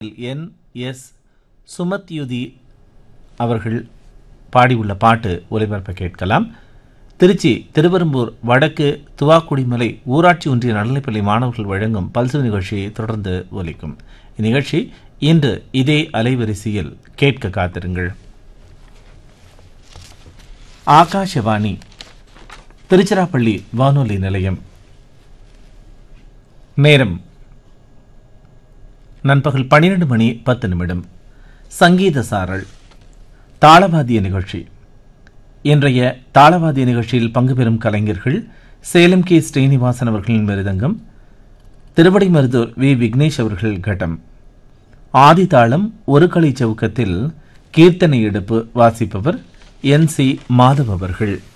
N S சுமத்யுதி அவர்கள் பாடியுள்ள பாட்டு ஒலிபரப்ப கேட்கலாம் திருச்சி திருவெரும்பூர் வடக்கு துவாக்குடிமலை ஊராட்சி ஒன்றிய நடுநிலைப்பள்ளி மாணவர்கள் வழங்கும் பல்சு நிகழ்ச்சியை தொடர்ந்து ஒலிக்கும் இந்நிகழ்ச்சி இன்று இதே அலைவரிசையில் கேட்க காத்திருங்கள் ஆகாஷவாணி திருச்சிராப்பள்ளி வானொலி நிலையம் நேரம் நண்பகல் பன்னிரண்டு மணி பத்து நிமிடம் சங்கீத சாரல் தாளவாதிய நிகழ்ச்சி இன்றைய தாளவாதிய நிகழ்ச்சியில் பங்கு பெறும் கலைஞர்கள் சேலம் கே ஸ்ரீனிவாசன் அவர்களின் மிருதங்கம் திருவடிமருதூர் வி விக்னேஷ் அவர்கள் கட்டம் ஆதி தாளம் ஒரு களி சவுக்கத்தில் கீர்த்தனை எடுப்பு வாசிப்பவர் என் சி மாதவ் அவர்கள்